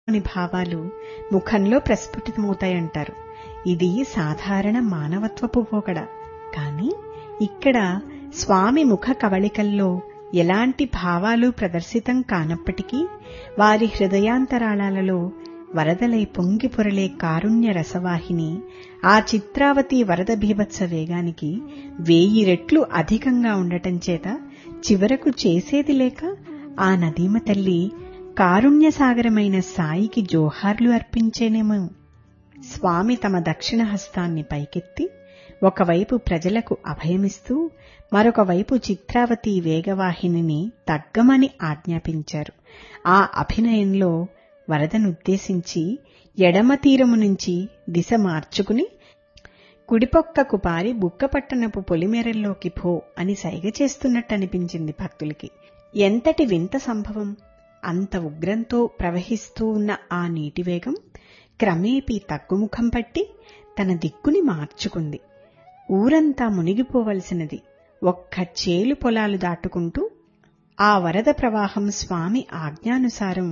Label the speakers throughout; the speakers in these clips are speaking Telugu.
Speaker 1: అని భావాలు ముఖంలో ప్రస్ఫుటితమవుతాయంటారు ఇది సాధారణ మానవత్వపు పోకడ కాని ఇక్కడ స్వామి ముఖ కవళికల్లో ఎలాంటి భావాలు ప్రదర్శితం కానప్పటికీ వారి హృదయాంతరాళాలలో వరదలై పొంగి పొరలే కారుణ్య రసవాహిని ఆ చిత్రావతి వరద బీభత్స వేగానికి వేయి రెట్లు అధికంగా ఉండటం చేత చివరకు చేసేది లేక ఆ నదీమ తల్లి కారుణ్యసాగరమైన సాయికి జోహార్లు అర్పించేనేమో స్వామి తమ దక్షిణ హస్తాన్ని పైకెత్తి ఒకవైపు ప్రజలకు అభయమిస్తూ మరొక వైపు చిత్రావతి వేగవాహినిని తగ్గమని ఆజ్ఞాపించారు ఆ అభినయంలో వరదనుద్దేశించి ఎడమ తీరము నుంచి దిశ మార్చుకుని కుడిపొక్కకు పారి బుక్కపట్టణపు పొలిమేరల్లోకి పో అని సైగ చేస్తున్నట్టు అనిపించింది భక్తులకి ఎంతటి వింత సంభవం అంత ఉగ్రంతో ప్రవహిస్తూ ఉన్న ఆ నీటి వేగం క్రమేపీ తగ్గుముఖం పట్టి తన దిక్కుని మార్చుకుంది ఊరంతా మునిగిపోవలసినది ఒక్క చేలు పొలాలు దాటుకుంటూ ఆ వరద ప్రవాహం స్వామి ఆజ్ఞానుసారం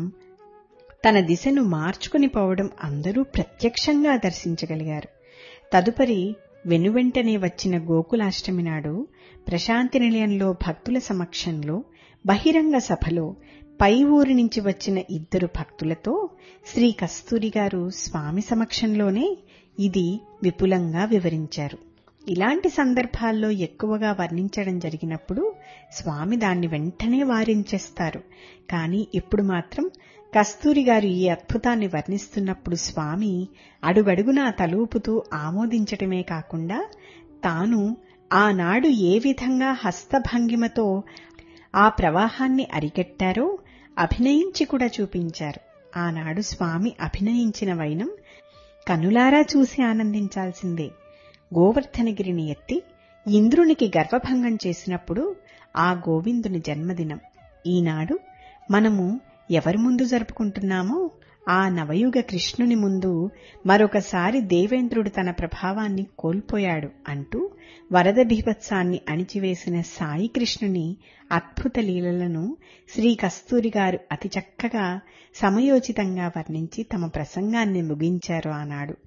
Speaker 1: తన దిశను మార్చుకుని పోవడం అందరూ ప్రత్యక్షంగా దర్శించగలిగారు తదుపరి వెనువెంటనే వచ్చిన గోకులాష్టమి నాడు ప్రశాంతి నిలయంలో భక్తుల సమక్షంలో బహిరంగ సభలో పై ఊరి నుంచి వచ్చిన ఇద్దరు భక్తులతో శ్రీ కస్తూరి గారు స్వామి సమక్షంలోనే ఇది విపులంగా వివరించారు ఇలాంటి సందర్భాల్లో ఎక్కువగా వర్ణించడం జరిగినప్పుడు స్వామి దాన్ని వెంటనే వారించేస్తారు కానీ ఇప్పుడు మాత్రం కస్తూరి గారు ఈ అద్భుతాన్ని వర్ణిస్తున్నప్పుడు స్వామి అడుగడుగునా తలూపుతూ ఆమోదించటమే కాకుండా తాను ఆనాడు ఏ విధంగా హస్తభంగిమతో ఆ ప్రవాహాన్ని అరికెట్టారో అభినయించి కూడా చూపించారు ఆనాడు స్వామి అభినయించిన వైనం కనులారా చూసి ఆనందించాల్సిందే గోవర్ధనగిరిని ఎత్తి ఇంద్రునికి గర్వభంగం చేసినప్పుడు ఆ గోవిందుని జన్మదినం ఈనాడు మనము ఎవరి ముందు జరుపుకుంటున్నామో ఆ నవయుగ కృష్ణుని ముందు మరొకసారి దేవేంద్రుడు తన ప్రభావాన్ని కోల్పోయాడు అంటూ వరద బీభత్సాన్ని అణిచివేసిన సాయి కృష్ణుని అద్భుత లీలలను శ్రీ కస్తూరి గారు అతి చక్కగా సమయోచితంగా వర్ణించి తమ ప్రసంగాన్ని ముగించారు ఆనాడు